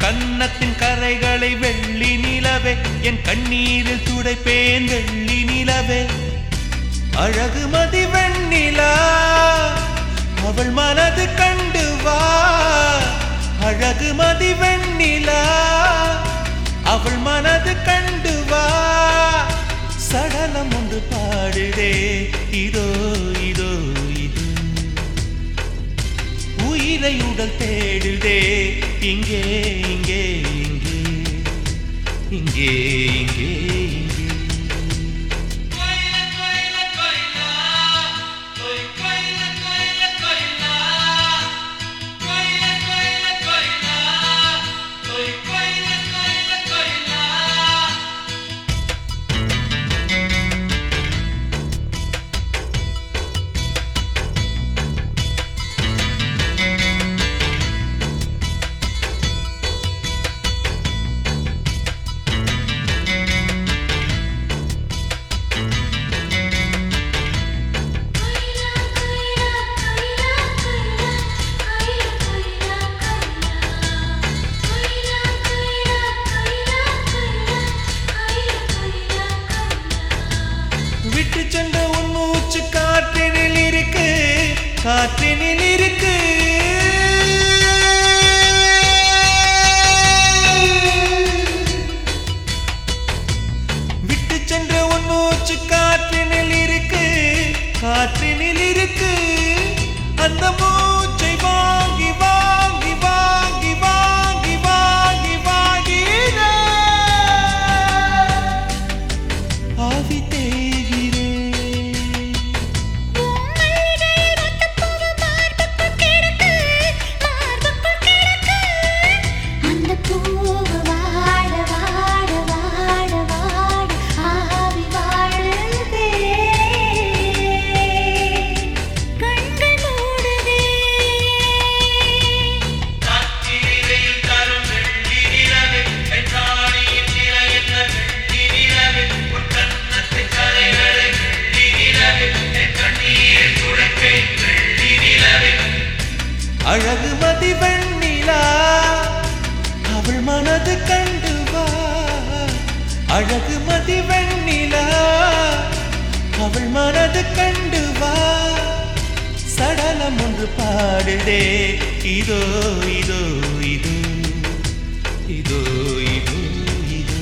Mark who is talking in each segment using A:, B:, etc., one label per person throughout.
A: கன்னத்தின் கரைகளை வெள்ளி நிலவே என் கண்ணீரில் துடைப்பேன் வெள்ளி நிலவே அழகு மதி வெண்ணிலா அவள் மனது கண்டு வா அழகு மதி வெண்ணிலா அவள் மனது கண்டு வா சடலம் ஒன்று பாடுதே இதோ இதோ இது உயிரை உடல் தேடுதே இங்கே இங்கே இங்கே இங்கே இங்கே இங்கே விட்டு சென்ற உன் மூச்சு காற்றினில் இருக்கு காற்றினில் இருக்கு விட்டு சென்ற உன் மூச்சு காற்றினில் இருக்கு காற்றினில் இருக்கு அந்த மூச்சை வாங்கி வாங்கி வாங்கி வாங்கி வாங்கி வாங்கி ஆவி தேகிறேன்
B: அந்த பூவு வாட வாட வாட வாட ஆவி வாழுதே கண்கள் மூடுதே
A: அழகு மதி வெண்ணிலா அவள் மனது கண்டு வா அழகு மதி வெண்ணிலா அவள் மனது கண்டு வா சடலம் ஒன்று பாடுதே இதோ இதோ இதோ இதோ இதோ இதோ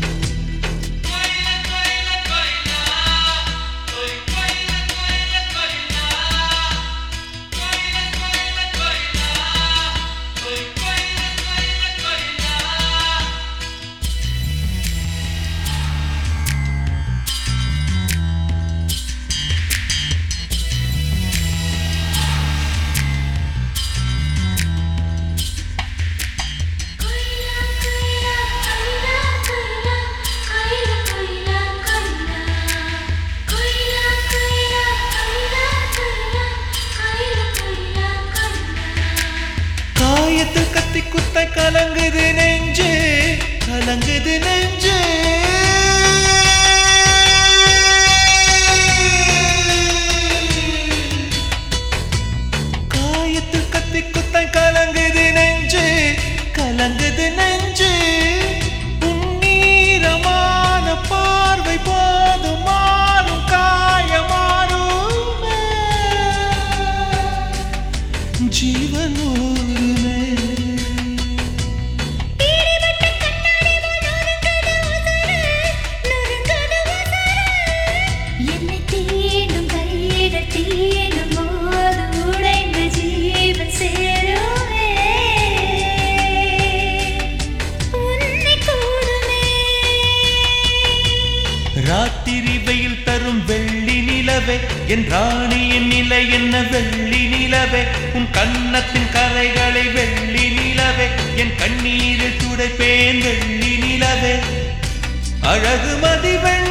B: கொய்லா கொய்லா கொய்லா கொய்லா கொய்லா கொய்லா கொய்லா கொய்லா கொய்லா கொய்லா கொய்லா கொய்லா
A: காயத்தில் கத்தி குத்த கலங்குது நெஞ்சு கலங்குது நெஞ்சு காயத்தில் கத்தி குத்த கலங்குது நெஞ்சு கலங்குது நெஞ்சு உன்னீரமான பார்வை போதும் மாறும் காயமாறுமே ஜீவன் ஊருமே
B: ஈடிபட்ட கண்ணாடி நொறுங்குது உசுரு, நொறுங்குது உசுரு. என்னை தீண்டும் கைகள் தீண்டும் போது உடைந்த ஜீவன் சேருமே. உன்னை கூடுமே.
A: ராத்திரி வெயில் தரும் வெள்ளி நிலவே என் ராணியின் நிலை என்ன வெள்ளி நிலவே உன் கன்னத்தின் கரைகளை வெள்ளி நிலவே என் கண்ணீரில் துடைப்பேன் வெள்ளி நிலவே அழகு மதி வெள்ளி